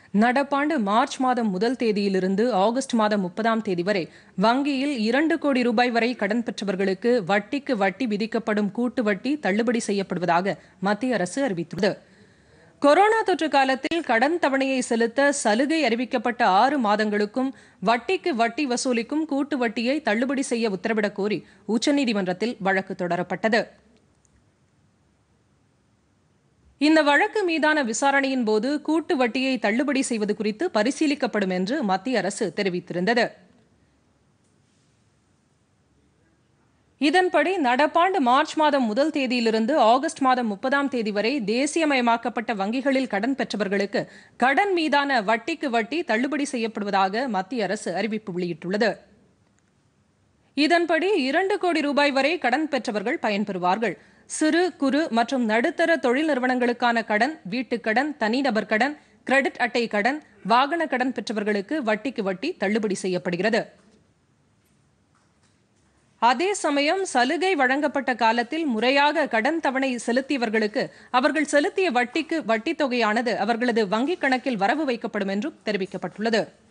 நடப்பாண்டு மார்ச் மாதம் முதல் தேதியிலிருந்து ஆகஸ்ட் மாதம் முப்பதாம் தேதி வரை வங்கியில் இரண்டு கோடி ரூபாய் வரை கடன் பெற்றவர்களுக்கு வட்டிக்கு வட்டி விதிக்கப்படும் கூட்டு வட்டி தள்ளுபடி செய்யப்படுவதாக மத்திய அரசு அறிவித்துள்ளது கொரோனா தொற்று காலத்தில் கடன் தவணையை செலுத்த சலுகை அறிவிக்கப்பட்ட ஆறு மாதங்களுக்கும் வட்டிக்கு வட்டி வசூலிக்கும் கூட்டு வட்டியை தள்ளுபடி செய்ய உத்தரவிடக் கோரி உச்சநீதிமன்றத்தில் வழக்கு தொடரப்பட்டது இந்த வழக்கு மீதான விசாரணையின் போது கூட்டு வட்டியை தள்ளுபடி செய்வது குறித்து பரிசீலிக்கப்படும் என்று மத்திய அரசு தெரிவித்திருந்தது இதன்படி நடப்பாண்டு மார்ச் மாதம் முதல் தேதியிலிருந்து ஆகஸ்ட் மாதம் முப்பதாம் தேதி வரை தேசியமயமாக்கப்பட்ட வங்கிகளில் கடன் பெற்றவர்களுக்கு கடன் மீதான வட்டிக்கு வட்டி தள்ளுபடி செய்யப்படுவதாக மத்திய அரசு அறிவிப்பு வெளியிட்டுள்ளது இதன்படி இரண்டு கோடி ரூபாய் வரை கடன் பெற்றவர்கள் பயன்பெறுவார்கள் சிறு குறு மற்றும் நடுத்தர தொழில் நிறுவனங்களுக்கான கடன் வீட்டுக்கடன் தனிநபர் கடன் கிரெடிட் அட்டை கடன் வாகன கடன் பெற்றவர்களுக்கு வட்டிக்கு வட்டி தள்ளுபடி செய்யப்படுகிறது அதே சமயம் சலுகை வழங்கப்பட்ட காலத்தில் முறையாக கடன் தவணை செலுத்தியவர்களுக்கு அவர்கள் செலுத்திய வட்டிக்கு வட்டித் தொகையானது அவர்களது வங்கிக் கணக்கில் வரவு வைக்கப்படும் என்றும் தெரிவிக்கப்பட்டுள்ளது